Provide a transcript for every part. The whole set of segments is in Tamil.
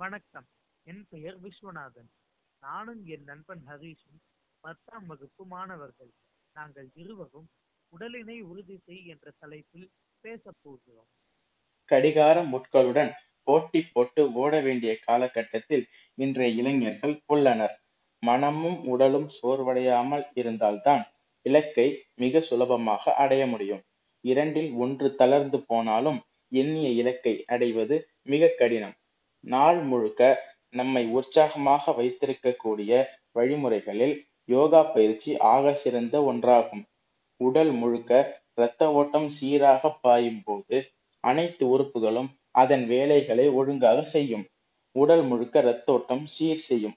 வணக்கம் என் பெயர் விஸ்வநாதன் நானும் என் நண்பன் ஹரீஷும் பத்தாம் வகுப்பு மாணவர்கள் நாங்கள் இருவரும் உடலினை உறுதி செய் என்ற தலைப்பில் பேசப் போகிறோம் கடிகார முட்களுடன் போட்டி போட்டு ஓட வேண்டிய காலகட்டத்தில் இன்றைய இளைஞர்கள் உள்ளனர் மனமும் உடலும் சோர்வடையாமல் இருந்தால்தான் இலக்கை மிக சுலபமாக அடைய முடியும் இரண்டில் ஒன்று தளர்ந்து போனாலும் எண்ணிய இலக்கை அடைவது மிக கடினம் நாள் முழுக்க நம்மை உற்சாகமாக வைத்திருக்கக்கூடிய வழிமுறைகளில் யோகா பயிற்சி ஆக சிறந்த ஒன்றாகும் உடல் முழுக்க இரத்த ஓட்டம் சீராக பாயும் போது அனைத்து உறுப்புகளும் அதன் வேலைகளை ஒழுங்காக செய்யும் உடல் முழுக்க இரத்தோட்டம் சீர் செய்யும்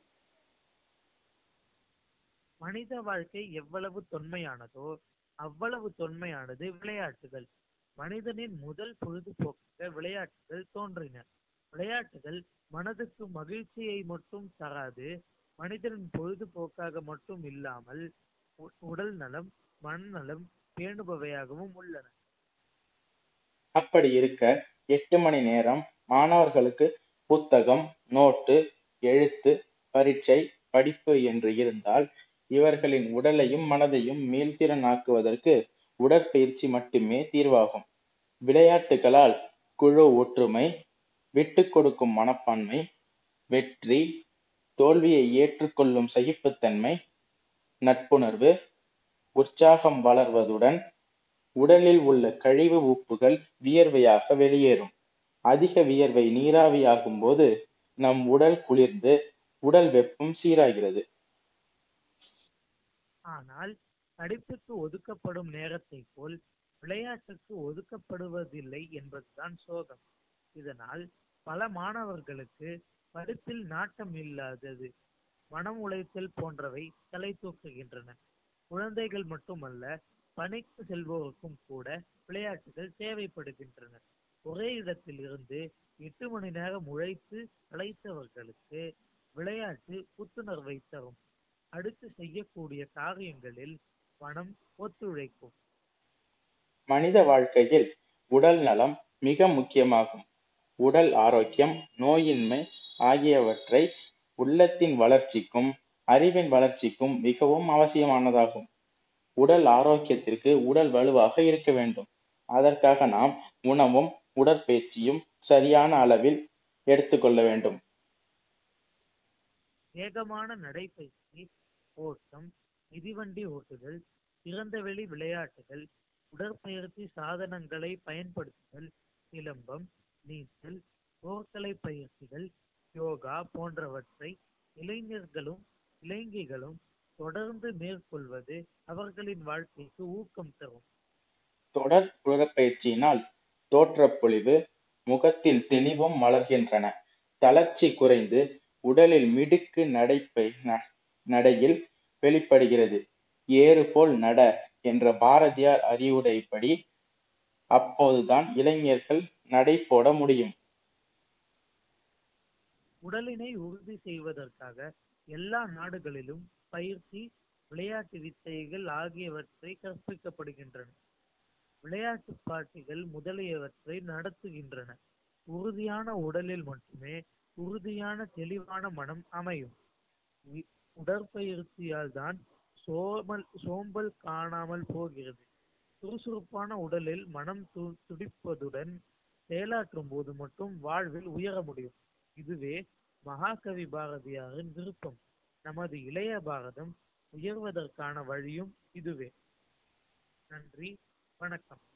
மனித வாழ்க்கை எவ்வளவு தொன்மையானதோ அவ்வளவு தொன்மையானது விளையாட்டுகள் மனிதனின் முதல் பொழுதுபோக்காக விளையாட்டுகள் தோன்றின விளையாட்டுகள் மனதுக்கு மகிழ்ச்சியை மட்டும் தராது மனிதனின் பொழுதுபோக்காக மட்டும் இல்லாமல் உ- உடல் நலம் மனநலம் பேணுபவையாகவும் உள்ளன அப்படி இருக்க எட்டு மணி நேரம் மாணவர்களுக்கு புத்தகம் நோட்டு எழுத்து பரீட்சை படிப்பு என்று இருந்தால் இவர்களின் உடலையும் மனதையும் மீள்திறனாக்குவதற்கு உடற்பயிற்சி மட்டுமே தீர்வாகும் விளையாட்டுகளால் குழு ஒற்றுமை விட்டுக் கொடுக்கும் மனப்பான்மை வெற்றி தோல்வியை ஏற்றுக்கொள்ளும் சகிப்புத்தன்மை நட்புணர்வு உற்சாகம் வளர்வதுடன் உடலில் உள்ள கழிவு உப்புகள் வியர்வையாக வெளியேறும் அதிக வியர்வை நீராவியாகும் போது நம் உடல் குளிர்ந்து உடல் வெப்பம் சீராகிறது ஆனால் படிப்புக்கு ஒதுக்கப்படும் நேரத்தை போல் விளையாட்டுக்கு ஒதுக்கப்படுவதில்லை என்பதுதான் சோகம் இதனால் பல மாணவர்களுக்கு படிப்பில் நாட்டம் இல்லாதது மனம் உளைச்சல் போன்றவை தலை தூக்குகின்றன குழந்தைகள் மட்டுமல்ல பணிக்கு செல்வோருக்கும் கூட விளையாட்டுகள் தேவைப்படுகின்றன ஒரே இடத்தில் இருந்து எட்டு மணி நேரம் உழைத்து களைத்தவர்களுக்கு விளையாட்டு புத்துணர்வை தரும் அடுத்து செய்யக்கூடிய காரியங்களில் மனம் ஒத்துழைக்கும் மனித வாழ்க்கையில் உடல் நலம் மிக முக்கியமாகும் உடல் ஆரோக்கியம் நோயின்மை ஆகியவற்றை உள்ளத்தின் வளர்ச்சிக்கும் அறிவின் வளர்ச்சிக்கும் மிகவும் அவசியமானதாகும் உடல் ஆரோக்கியத்திற்கு உடல் வலுவாக இருக்க வேண்டும் அதற்காக நாம் உணவும் உடற்பயிற்சியும் சரியான அளவில் எடுத்துக்கொள்ள வேண்டும் வேகமான நடைப்பயிற்சி ஓட்டம் மிதிவண்டி ஓட்டுதல் திறந்தவெளி விளையாட்டுகள் உடற்பயிற்சி சாதனங்களை பயன்படுத்துதல் சிலம்பம் நீச்சல் போர்க்கலை பயிற்சிகள் யோகா போன்றவற்றை இளைஞர்களும் இளைஞிகளும் தொடர்ந்து மேற்கொள்வது அவர்களின் வாழ்க்கைக்கு ஊக்கம் தரும் தொடர் உடற்பயிற்சியினால் தோற்றப்பொழிவு முகத்தில் தெளிவும் மலர்கின்றன தளர்ச்சி குறைந்து உடலில் மிடுக்கு நடைப்பை ந- நடையில் வெளிப்படுகிறது ஏறு போல் நட என்ற பாரதியார் அறிவுரைப்படி அப்போதுதான் இளைஞர்கள் நடை போட முடியும் உடலினை உறுதி செய்வதற்காக எல்லா நாடுகளிலும் பயிற்சி விளையாட்டு வித்தைகள் ஆகியவற்றை கற்பிக்கப்படுகின்றன விளையாட்டு போட்டிகள் முதலியவற்றை நடத்துகின்றன உறுதியான உடலில் மட்டுமே உறுதியான தெளிவான மனம் அமையும் வி- உடற்பயிற்சியால் தான் சோமல் சோம்பல் காணாமல் போகிறது சுறுசுறுப்பான உடலில் மனம் து- துடிப்பதுடன் செயலாற்றும் போது மட்டும் வாழ்வில் உயர முடியும் இதுவே மகாகவி பாரதியாரின் விருப்பம் நமது இளைய பாரதம் உயர்வதற்கான வழியும் இதுவே நன்றி வணக்கம்